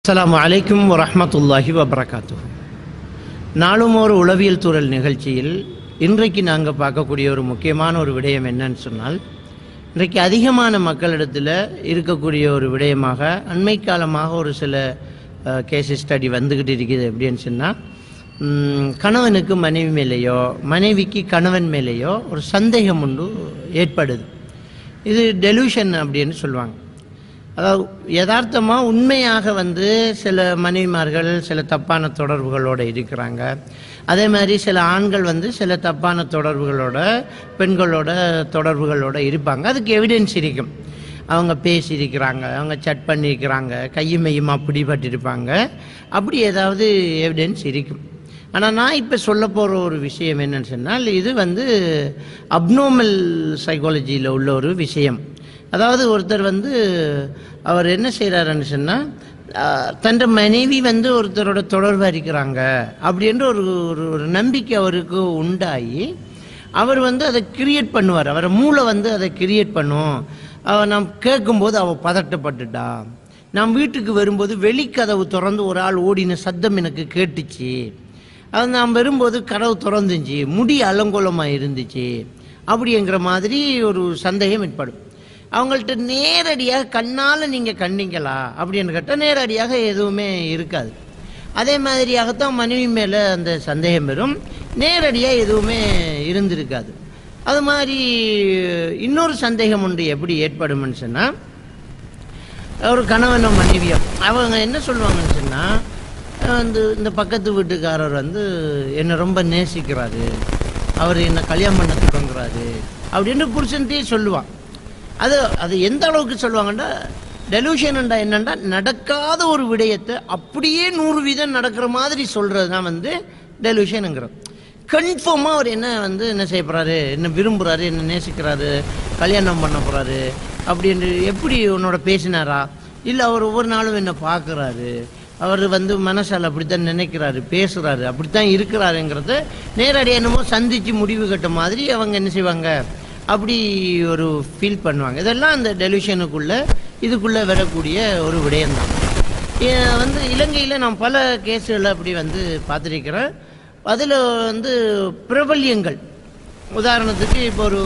அஸ்ஸலாமு அலைக்கும் வரஹ்மத்துல்லாஹி வபரகாத்து நாளும் ஒரு உளவியல் துறல் நிகழ்ச்சியில் இன்றைக்கு நாங்கள் பார்க்கக்கூடிய ஒரு முக்கியமான ஒரு விடயம் என்னன்னு சொன்னால் இன்றைக்கு அதிகமான மக்களிடத்தில் இருக்கக்கூடிய ஒரு விடயமாக அண்மை காலமாக ஒரு சில கேஸ் ஸ்டடி வந்துக்கிட்டு இருக்குது எப்படின்னு சொன்னால் ம், கணவனுக்கு மனைவி மேலேயோ மனைவிக்கு கணவன் மேலேயோ ஒரு சந்தேகம் உண்டு ஏற்படுது இது டெலூஷன் அப்படின்னு சொல்லுவாங்க அதாவது யதார்த்தமாக உண்மையாக வந்து சில மனைவிமார்கள் சில தப்பான தொடர்புகளோடு இருக்கிறாங்க அதே மாதிரி சில ஆண்கள் வந்து சில தப்பான தொடர்புகளோட பெண்களோட தொடர்புகளோட இருப்பாங்க அதுக்கு எவிடன்ஸ் இருக்கும் அவங்க பேசியிருக்கிறாங்க அவங்க சட் பண்ணியிருக்கிறாங்க கையும் மையுமா பிடிபட்டிருப்பாங்க அப்படி ஏதாவது எவிடன்ஸ் இருக்கும் ஆனால் நான் இப்போ சொல்ல போகிற ஒரு விஷயம் என்னன்னு சொன்னால் இது வந்து அப்னோமல் சைக்காலஜியில் உள்ள ஒரு விஷயம் அதாவது ஒருத்தர் வந்து அவர் என்ன செய்கிறாருன்னு சொன்னால் தன் மனைவி வந்து ஒருத்தரோட தொடர்பு இருக்கிறாங்க அப்படின்ற ஒரு ஒரு ஒரு நம்பிக்கை அவருக்கு உண்டாகி அவர் வந்து அதை கிரியேட் பண்ணுவார் அவர் மூளை வந்து அதை கிரியேட் பண்ணும் அவ நாம் கேட்கும்போது அவள் பதட்டப்பட்டுட்டா நாம் வீட்டுக்கு வரும்போது வெளிக்கதவு திறந்து ஒரு ஆள் ஓடின சத்தம் எனக்கு கேட்டுச்சு அது நாம் வரும்போது கதவு திறந்துச்சு முடி அலங்கோலமாக இருந்துச்சு அப்படிங்கிற மாதிரி ஒரு சந்தேகம் ஏற்படும் அவங்கள்ட்ட நேரடியாக கண்ணால் நீங்கள் கண்டீங்களா அப்படின்னு கேட்டால் நேரடியாக எதுவுமே இருக்காது அதே மாதிரியாகத்தான் மனைவி மேலே அந்த சந்தேகம் வரும் நேரடியாக எதுவுமே இருந்திருக்காது அது மாதிரி இன்னொரு சந்தேகம் ஒன்று எப்படி ஏற்படும்னு சொன்னால் ஒரு கணவனும் மனைவியும் அவங்க என்ன சொல்லுவாங்கன்னு சொன்னால் வந்து இந்த பக்கத்து வீட்டுக்காரர் வந்து என்னை ரொம்ப நேசிக்கிறாரு அவர் என்னை கல்யாணம் பண்ண தொடங்குறாரு அப்படின்னு புருஷன்ட்டே சொல்லுவான் அது அது எந்த அளவுக்கு சொல்லுவாங்கன்னா டெலூஷன்ண்டா என்னண்டா நடக்காத ஒரு விடயத்தை அப்படியே நூறு வீதம் நடக்கிற மாதிரி சொல்கிறது தான் வந்து டெலூஷனுங்கிறோம் கன்ஃபார்மாக அவர் என்ன வந்து என்ன செய்ய போகிறாரு என்ன விரும்புகிறாரு என்ன நேசிக்கிறாரு கல்யாணம் பண்ண போகிறாரு அப்படின்னு எப்படி உன்னோட பேசினாரா இல்லை அவர் ஒவ்வொரு நாளும் என்ன பார்க்குறாரு அவர் வந்து மனசால் அப்படித்தான் நினைக்கிறாரு பேசுகிறாரு அப்படித்தான் இருக்கிறாருங்கிறத நேரடியாக என்னமோ சந்தித்து முடிவு கட்ட மாதிரி அவங்க என்ன செய்வாங்க அப்படி ஒரு ஃபீல் பண்ணுவாங்க இதெல்லாம் அந்த டெலிவிஷனுக்குள்ளே இதுக்குள்ளே வரக்கூடிய ஒரு விடயம்தான் ஏன் வந்து இலங்கையில் நான் பல கேஸுகளை அப்படி வந்து பார்த்துருக்கிறேன் அதில் வந்து பிரபல்யங்கள் உதாரணத்துக்கு இப்போ ஒரு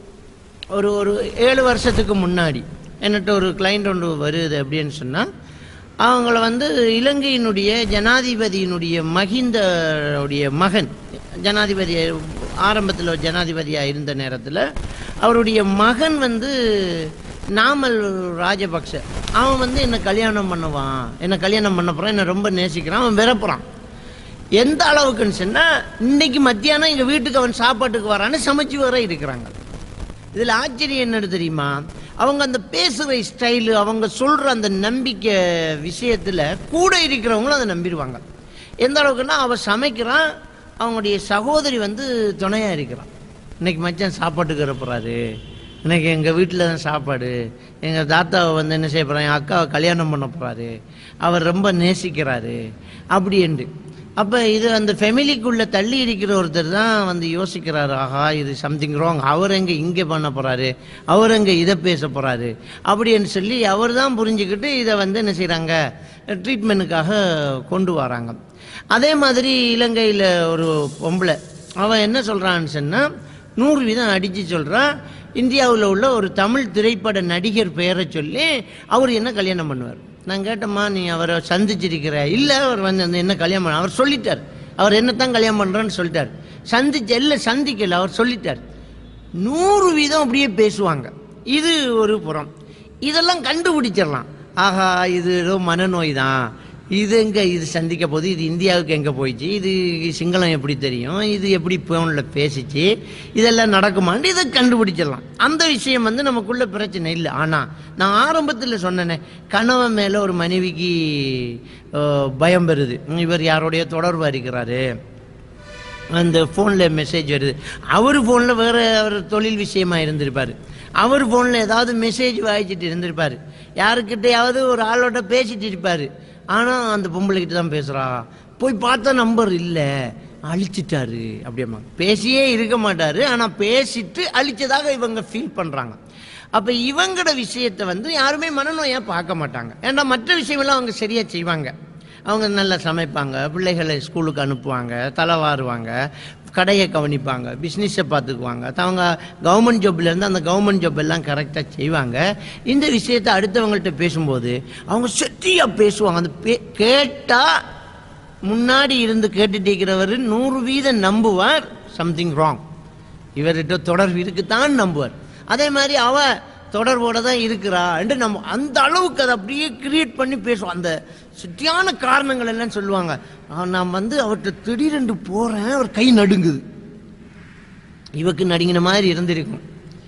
ஒரு ஒரு ஏழு வருஷத்துக்கு முன்னாடி என்கிட்ட ஒரு கிளைண்ட் ஒன்று வருது அப்படின்னு சொன்னால் அவங்கள வந்து இலங்கையினுடைய ஜனாதிபதியினுடைய மஹிந்தவுடைய மகன் ஜனாதிபதி ஆரம்பத்தில் ஜனாதிபதியாக இருந்த நேரத்தில் அவருடைய மகன் வந்து நாமல் ராஜபக்ச அவன் வந்து என்னை கல்யாணம் பண்ணுவான் என்னை கல்யாணம் பண்ண போகிறான் என்னை ரொம்ப நேசிக்கிறான் அவன் விரப்புறான் எந்த அளவுக்குன்னு சொன்னால் இன்னைக்கு மத்தியானம் எங்கள் வீட்டுக்கு அவன் சாப்பாட்டுக்கு வரான்னு சமைச்சு வர இருக்கிறாங்க இதில் ஆச்சரியம் என்னன்னு தெரியுமா அவங்க அந்த பேசுகிற ஸ்டைலு அவங்க சொல்கிற அந்த நம்பிக்கை விஷயத்தில் கூட இருக்கிறவங்களும் அதை நம்பிடுவாங்க எந்த அளவுக்குன்னா அவள் சமைக்கிறான் அவங்களுடைய சகோதரி வந்து துணையாக இருக்கிறான் இன்னைக்கு மச்சான் சாப்பாட்டுக்கு வரப்போகிறாரு இன்னைக்கு எங்கள் வீட்டில் தான் சாப்பாடு எங்கள் தாத்தாவை வந்து என்ன செய்ய போகிறான் என் அக்காவை கல்யாணம் பண்ண போகிறாரு அவர் ரொம்ப நேசிக்கிறாரு அப்படி என்று அப்போ இது அந்த ஃபெமிலிக்குள்ளே தள்ளி இருக்கிற ஒருத்தர் தான் வந்து யோசிக்கிறாரு ஆஹா இது சம்திங் ராங் அவர் எங்கே இங்கே பண்ண போகிறாரு அவர் எங்கே இதை பேச போகிறாரு அப்படின்னு சொல்லி அவர் தான் புரிஞ்சுக்கிட்டு இதை வந்து என்ன செய்கிறாங்க ட்ரீட்மெண்ட்டுக்காக கொண்டு வராங்க அதே மாதிரி இலங்கையில் ஒரு பொம்பளை அவன் என்ன சொல்கிறான்னு சொன்னால் நூறு வீதம் அடித்து சொல்கிறான் இந்தியாவில் உள்ள ஒரு தமிழ் திரைப்பட நடிகர் பெயரை சொல்லி அவர் என்ன கல்யாணம் பண்ணுவார் நான் கேட்டம்மா நீ அவரை சந்திச்சிருக்கிற இல்லை அவர் வந்து அந்த என்ன கல்யாணம் பண்ண அவர் சொல்லிட்டார் அவர் என்னத்தான் கல்யாணம் பண்ணுறேன்னு சொல்லிட்டார் சந்திச்ச இல்லை சந்திக்கல அவர் சொல்லிட்டார் நூறு வீதம் அப்படியே பேசுவாங்க இது ஒரு புறம் இதெல்லாம் கண்டுபிடிச்சிடலாம் ஆஹா இது ஏதோ மனநோய் தான் இது எங்கே இது சந்திக்க போகுது இது இந்தியாவுக்கு எங்கே போயிடுச்சு இது சிங்களம் எப்படி தெரியும் இது எப்படி ஃபோனில் பேசிச்சு இதெல்லாம் நடக்குமான்னு இதை கண்டுபிடிச்சிடலாம் அந்த விஷயம் வந்து நமக்குள்ள பிரச்சனை இல்லை ஆனால் நான் ஆரம்பத்தில் சொன்னேனே கணவன் மேலே ஒரு மனைவிக்கு அஹ், பயம் வருது இவர் யாரோடைய தொடர்பு இருக்கிறாரு அந்த ஃபோனில் மெசேஜ் வருது அவர் ஃபோனில் வேறு அவர் தொழில் விஷயமா இருந்திருப்பார் அவர் ஃபோனில் ஏதாவது மெசேஜ் வாய்ச்சிட்டு இருந்திருப்பார் யாருக்கிட்டையாவது ஒரு ஆளோட பேசிட்டு இருப்பார் ஆனால் அந்த பொம்பளைக்கிட்ட தான் பேசுகிறா போய் பார்த்தா நம்பர் இல்லை அழிச்சிட்டாரு அப்படியம்மா பேசியே இருக்க மாட்டார் ஆனால் பேசிட்டு அழிச்சதாக இவங்க ஃபீல் பண்ணுறாங்க அப்போ இவங்களோட விஷயத்தை வந்து யாருமே மனநோயாக பார்க்க மாட்டாங்க ஏன்னா மற்ற விஷயமெல்லாம் அவங்க சரியாக செய்வாங்க அவங்க நல்லா சமைப்பாங்க பிள்ளைகளை ஸ்கூலுக்கு அனுப்புவாங்க தலைவாருவாங்க கடையை கவனிப்பாங்க பிஸ்னஸை பார்த்துக்குவாங்க அவங்க கவர்மெண்ட் ஜாப்லேருந்து அந்த கவர்மெண்ட் ஜாப் எல்லாம் கரெக்டாக செய்வாங்க இந்த விஷயத்தை அடுத்தவங்கள்ட்ட பேசும்போது அவங்க செட்டியாக பேசுவாங்க அந்த பே கேட்டால் முன்னாடி இருந்து கேட்டுட்டு இருக்கிறவர் நூறு வீதம் நம்புவார் சம்திங் ராங் இவர்கிட்ட தொடர்பு இருக்குத்தான் நம்புவார் அதே மாதிரி அவ தொடர்போட தான் இருக்கிறா என்று நம்ம அந்த அளவுக்கு அதை அப்படியே கிரியேட் பண்ணி பேசுவோம் அந்த சுற்றியான காரணங்கள் எல்லாம் சொல்லுவாங்க ஆ, நான் வந்து அவர்கிட்ட திடீரென்று போறேன் அவர் கை நடுங்குது இவக்கு நடுங்கின மாதிரி இருந்திருக்கும்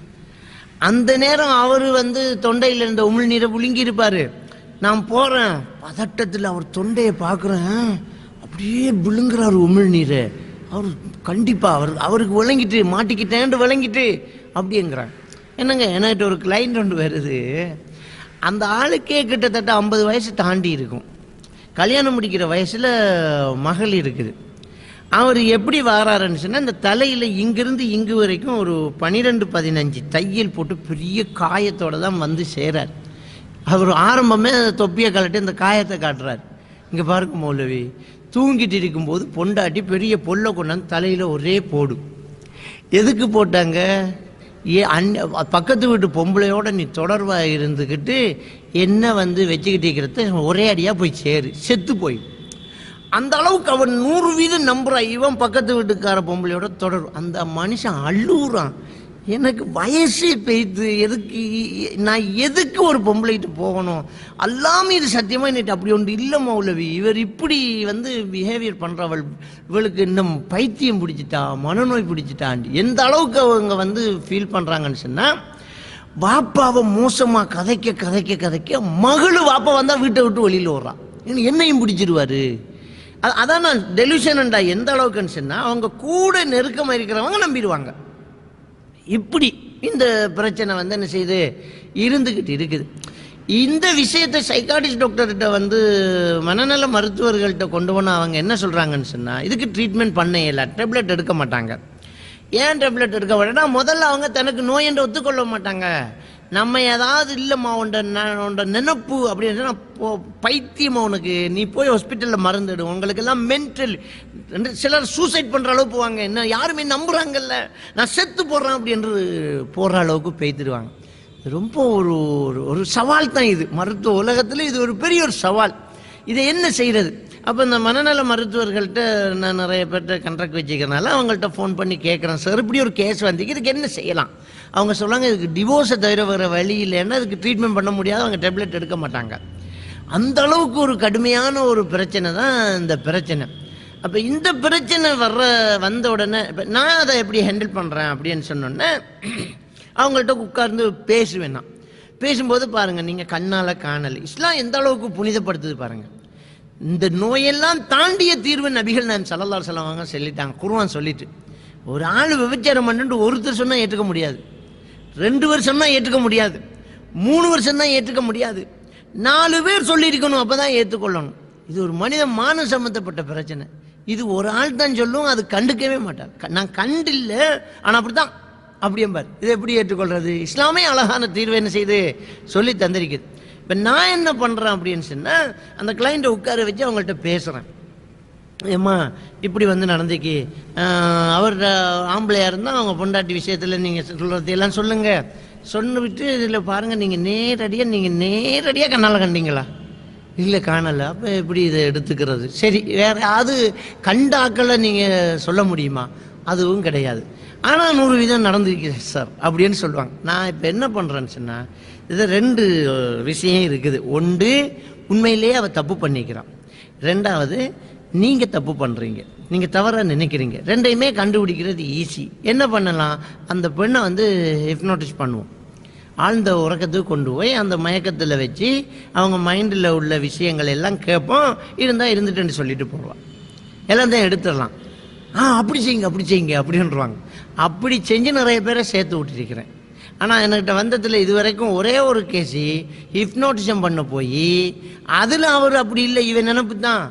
அந்த நேரம் அவர் வந்து தொண்டையில் இருந்த உமிழ்நீரை விழுங்கி இருப்பாரு நான் போறேன் பதட்டத்தில் அவர் தொண்டையை பார்க்குறேன் அப்படியே விழுங்குறாரு உமிழ்நீரை அவர் கண்டிப்பா அவர் அவருக்கு விளங்கிட்டு மாட்டிக்கிட்டேன்ட்டு விளங்கிட்டு அப்படிங்கிறார் என்னங்க என்கிட்ட ஒரு கிளைண்ட் ஒன்று வருது அந்த ஆளுக்கே கிட்டத்தட்ட ஐம்பது வயசு தாண்டி இருக்கும் கல்யாணம் முடிக்கிற வயசுல மகள் இருக்குது அவர் எப்படி வாராருன்னு சொன்னா இந்த தலையில இங்கிருந்து இங்கு வரைக்கும் ஒரு பனிரெண்டு பதினஞ்சு தையல் போட்டு பெரிய காயத்தோட தான் வந்து சேரார் அவர் ஆரம்பமே தொப்பியை கலட்டி இந்த காயத்தை காட்டுறார் இங்க பாருங்க மௌலவி தூங்கிட்டு இருக்கும்போது பொண்டாட்டி பெரிய பொல்லை கொண்டாந்து தலையில ஒரே போடு எதுக்கு போட்டாங்க ஏ அன் பக்கத்து வீட்டு பொம்பளையோட நீ தொடர்பா இருந்துக்கிட்டு என்ன வந்து வச்சுக்கிட்டு இருக்கிறத ஒரே அடியா போய் சேரு செத்து போய் அந்த அளவுக்கு அவன் நூறு வீதம் நம்புறான் இவன் பக்கத்து வீட்டுக்கார பொம்பளையோட தொடர் அந்த மனுஷன் அழுகுறான் எனக்கு வயசே பெய்து எதுக்கு நான் எதுக்கு ஒரு பொம்பளைகிட்ட போகணும் அல்லாம இது சத்தியமா என்னட்டு அப்படி ஒன்று இல்லை மௌலவி இவர் இப்படி வந்து பிஹேவியர் பண்றவள் இவளுக்கு இன்னும் பைத்தியம் பிடிச்சிட்டா மனநோய் பிடிச்சிட்டான் எந்த அளவுக்கு அவங்க வந்து ஃபீல் பண்றாங்கன்னு சொன்னா வாப்பாவை மோசமா கதைக்க கதைக்க கதைக்க மகளு வாப்பா வந்தா வீட்டை விட்டு வெளியில ஓடுறான் எனக்கு என்னையும் பிடிச்சிருவாரு அ- அதான் நான் டெலியூஷன்டா எந்த அளவுக்குன்னு சொன்னா அவங்க கூட நெருக்கமா இருக்கிறவங்க நம்பிடுவாங்க இப்படி இந்த பிரச்சனை வந்து என்ன செய்யுது இருந்துகிட்டு இருக்குது இந்த விஷயத்தை சைக்காட்டிஸ்ட் டாக்டர்கிட்ட வந்து மனநல மருத்துவர்கள்ட்ட கொண்டு போனால் அவங்க என்ன சொல்கிறாங்கன்னு சொன்னால் இதுக்கு ட்ரீட்மெண்ட் பண்ண இயல டேப்லெட் எடுக்க மாட்டாங்க ஏன் டேப்லெட் எடுக்க மாட்டேன்னா முதல்ல அவங்க தனக்கு நோய் என்று ஒத்துக்கொள்ள மாட்டாங்க நம்ம ஏதாவது இல்லைம்மா உண்ட ந- உண்ட நினப்பு அப்படின்னு சொன்னா, போ பைத்தியமா உனக்கு நீ போய் ஹாஸ்பிட்டலில் மறந்துடு உங்களுக்கு எல்லாம் மென்டல் சிலர் சூசைட் பண்ணுற அளவு போவாங்க என்ன யாருமே நம்புறாங்கல்ல நான் செத்து போடுறேன் அப்படின்னு போடுற அளவுக்கு பெய்த்துடுவாங்க ரொம்ப ஒரு ஒரு- ஒரு சவால் தான் இது மருத்துவ உலகத்தில் இது ஒரு பெரிய ஒரு சவால் இதை என்ன செய்யறது அப்போ இந்த மனநல மருத்துவர்கள்ட்ட நான் நிறைய பேர்கிட்ட கண்ட்ராக்ட் வச்சுக்கிறனால அவங்கள்ட்ட ஃபோன் பண்ணி கேட்குறேன் சார் இப்படி ஒரு கேஸ் வந்து இதுக்கு என்ன செய்யலாம் அவங்க சொல்லுவாங்க இதுக்கு டிவோர்ஸை தவிர வேறு வழி இல்லைன்னா அதுக்கு ட்ரீட்மெண்ட் பண்ண முடியாது அவங்க டேப்லெட் எடுக்க மாட்டாங்க அந்த அளவுக்கு ஒரு கடுமையான ஒரு பிரச்சனை தான் இந்த பிரச்சனை அப்போ இந்த பிரச்சனை வர்ற வந்த உடனே இப்போ நான் அதை எப்படி ஹேண்டில் பண்ணுறேன் அப்படின்னு சொன்னோன்னே அவங்கள்ட்ட உட்கார்ந்து பேசுவேன் நான் பேசும்போது பாருங்க நீங்க கண்ணால காணல இஸ்லாம் எந்த அளவுக்கு புனிதப்படுத்துது பாருங்க இந்த நோயெல்லாம் தாண்டிய தீர்வு நபிகள் நான் சல்லல்லா சொல்லுவாங்க சொல்லிட்டாங்க குருவான் சொல்லிட்டு ஒரு ஆள் விபச்சாரம் பண்ணிட்டு ஒருத்தர் சொன்னா ஏற்றுக்க முடியாது ரெண்டு வருஷம் தான் ஏற்றுக்க முடியாது மூணு வருஷம் தான் ஏற்றுக்க முடியாது நாலு பேர் சொல்லியிருக்கணும் அப்பதான் ஏற்றுக்கொள்ளணும் இது ஒரு மனித மான சம்பந்தப்பட்ட பிரச்சனை இது ஒரு ஆள் தான் சொல்லும் அது கண்டுக்கவே மாட்டார் க- நான் கண்டில்ல ஆனா அப்படித்தான் அப்படியம்பார் இதை எப்படி ஏற்றுக்கொள்றது இஸ்லாமே அழகான தீர்வு என்ன செய்து சொல்லி தந்திருக்குது இப்போ நான் என்ன பண்றேன் அப்படின்னு சொன்னா அந்த கிளைண்ட்டை உட்கார வச்சு அவங்கள்ட்ட பேசுறேன் ஏம்மா இப்படி வந்து நடந்துக்கு ஆஹ், அவர் ஆம்பளையா இருந்தால் அவங்க பொண்டாட்டி விஷயத்தில் நீங்கள் சொல்கிறதையெல்லாம் சொல்லுங்க சொன்னிவிட்டு இதில் பாருங்கள் நீங்கள் நேரடியாக நீங்கள் நேரடியாக கண்ணால் கண்டீங்களா இல்லை காணலை அப்போ எப்படி இதை எடுத்துக்கிறது சரி வேற அது கண்டாக்களை நீங்கள் சொல்ல முடியுமா அதுவும் கிடையாது ஆனால் நூறு வீதம் நடந்திருக்கு சார் அப்படின்னு சொல்லுவாங்க நான் இப்போ என்ன பண்ணுறேன்னு சொன்னால் இது ரெண்டு விஷயம் இருக்குது ஒன்று உண்மையிலேயே அவ தப்பு பண்ணிக்கிறான் ரெண்டாவது நீங்கள் தப்பு பண்ணுறீங்க நீங்கள் தவறாக நினைக்கிறீங்க ரெண்டையுமே கண்டுபிடிக்கிறது ஈஸி என்ன பண்ணலாம் அந்த பெண்ணை வந்து ஹிப்னோட்டிஸ் பண்ணுவோம் ஆழ்ந்த உறக்கத்துக்கு கொண்டு போய் அந்த மயக்கத்தில் வச்சு அவங்க மைண்டில் உள்ள விஷயங்கள் எல்லாம் கேட்போம் இருந்தால் இருந்துட்டேன்னு சொல்லிட்டு போடுவான் எல்லாத்தையும் எடுத்துடலாம் ஆ அப்படி செய்யுங்க அப்படி செய்யுங்க அப்படின்றவாங்க அப்படி செஞ்சு நிறைய பேரை சேர்த்து விட்டுருக்கிறேன் ஆனால் என்கிட்ட வந்ததில் இது வரைக்கும் ஒரே ஒரு கேஸு ஹிப்னோட்டிசம் பண்ண போய் அதில் அவர் அப்படி இல்லை இவன் நினப்பு தான்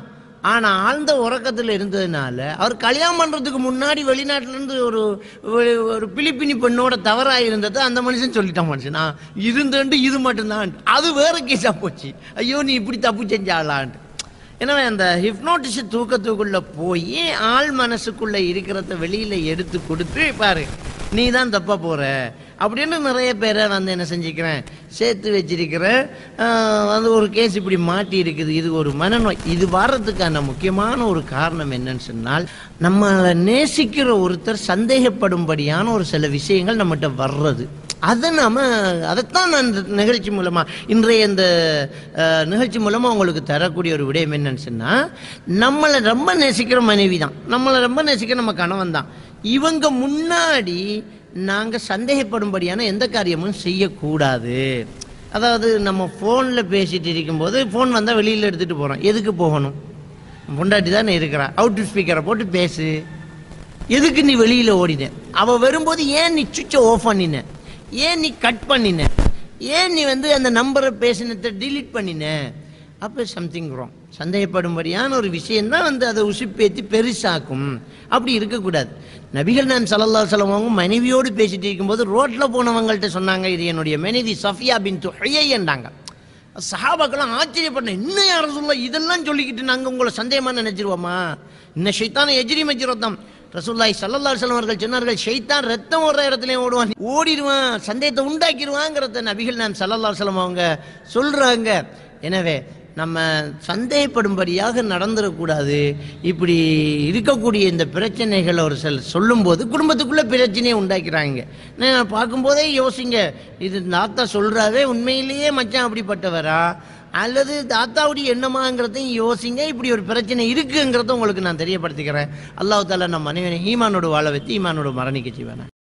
ஆனால் ஆழ்ந்த உறக்கத்தில் இருந்ததுனால அவர் கல்யாணம் பண்ணுறதுக்கு முன்னாடி வெளிநாட்டிலேருந்து ஒரு ஒரு- ஒரு பிலிப்பினி பெண்ணோட தவறாக இருந்தது அந்த மனுஷன் சொல்லிட்டான் மனுஷன் நான் இருந்துட்டு இது மட்டும்தான் அது வேற கேஸாக போச்சு ஐயோ நீ இப்படி தப்பு செஞ்சாலான்ட்டு எனவே அந்த ஹிப்னோட்டிஸ் தூக்கத்துக்குள்ள போய் ஆள் மனசுக்குள்ள இருக்கிறத வெளியில எடுத்து கொடுத்து பாரு நீ தான் தப்பா போற அப்படின்னு நிறைய பேரை வந்து என்ன செஞ்சுக்கிறேன் சேர்த்து வச்சிருக்கிறேன் ஆஹ் வந்து ஒரு கேஸ் இப்படி மாட்டி இருக்குது இது ஒரு மனநோய் இது வர்றதுக்கான முக்கியமான ஒரு காரணம் என்னன்னு சொன்னால் நம்மளை நேசிக்கிற ஒருத்தர் சந்தேகப்படும்படியான ஒரு சில விஷயங்கள் நம்மகிட்ட வர்றது அதை நாம அதைத்தான் நான் இந்த நிகழ்ச்சி மூலமா இன்றைய இந்த அஹ், நிகழ்ச்சி மூலமா உங்களுக்கு தரக்கூடிய ஒரு விடயம் என்னன்னு சொன்னா நம்மளை ரொம்ப நேசிக்கிற மனைவி தான் நம்மளை ரொம்ப நேசிக்கிற நம்ம கணவன் தான் இவங்க முன்னாடி நாங்க சந்தேகப்படும்படியான எந்த காரியமும் செய்யக்கூடாது அதாவது நம்ம ஃபோனில் பேசிட்டு இருக்கும்போது ஃபோன் வந்தால் வெளியில் எடுத்துகிட்டு போகிறோம் எதுக்கு போகணும் பொண்டாட்டி தானே இருக்கிறா அவுட் ஸ்பீக்கரை போட்டு பேசு எதுக்கு நீ வெளியில ஓடின அவ வரும்போது ஏன் நீ சுவிட்சை ஆஃப் பண்ணின ஏன் நீ கட் பண்ணின ஏன் நீ வந்து அந்த நம்பரை பேசினதை delete பண்ணின அப்போ சம்திங் wrong சந்தேகப்படும்படியான ஒரு விஷயம்தான் வந்து அதை உசுப்பேத்தி பெருசாக்கும் அப்படி இருக்கக்கூடாது நபிகள் நான் சல்லல்லா சொல்லுவாங்க மனைவியோடு பேசிட்டு இருக்கும்போது ரோட்ல போனவங்கள்ட்ட சொன்னாங்க இது என்னுடைய மனைவி சஃபியா பின் துஹையண்டாங்க சஹாபாக்கெல்லாம் ஆச்சரியப்பட்டேன் இன்னும் யாரும் சொல்ல இதெல்லாம் சொல்லிக்கிட்டு நாங்க உங்களை சந்தேகமா நினைச்சிருவோமா இன்ன ஷைத்தான எஜ்ரி மஜ்ரத்தம் ரசூல்லாய் சல்லல்லா அலுவலம் அவர்கள் சொன்னார்கள் ஷைத்தான் ரத்தம் ஓடுற இடத்துலயும் ஓடுவான் ஓடிடுவான் சந்தேகத்தை உண்டாக்கிடுவாங்கிறத நபிகள் நான் சல்லல்லா அலுவலம் அவங்க சொல்றாங்க எனவே நம்ம சந்தேகப்படும்படியாக நடந்துடக்கூடாது இப்படி இருக்கக்கூடிய இந்த பிரச்சனைகளை ஒரு சில சொல்லும்போது குடும்பத்துக்குள்ள பிரச்சனையை உண்டாக்கிறாங்க நான் பார்க்கும்போதே யோசிங்க இது தாத்தா சொல்றாவே உண்மையிலேயே மச்சான் அப்படிப்பட்டவரா அல்லது தாத்தாவுடைய எண்ணமாங்கிறதையும் யோசிங்க இப்படி ஒரு பிரச்சனை இருக்குங்கிறத உங்களுக்கு நான் தெரியப்படுத்திக்கிறேன் அல்லாஹ் தாலா நம்ம மனைவி ஈமானோடு வாழ வச்சு ஈமானோடு மரணிக்க செய்வேன்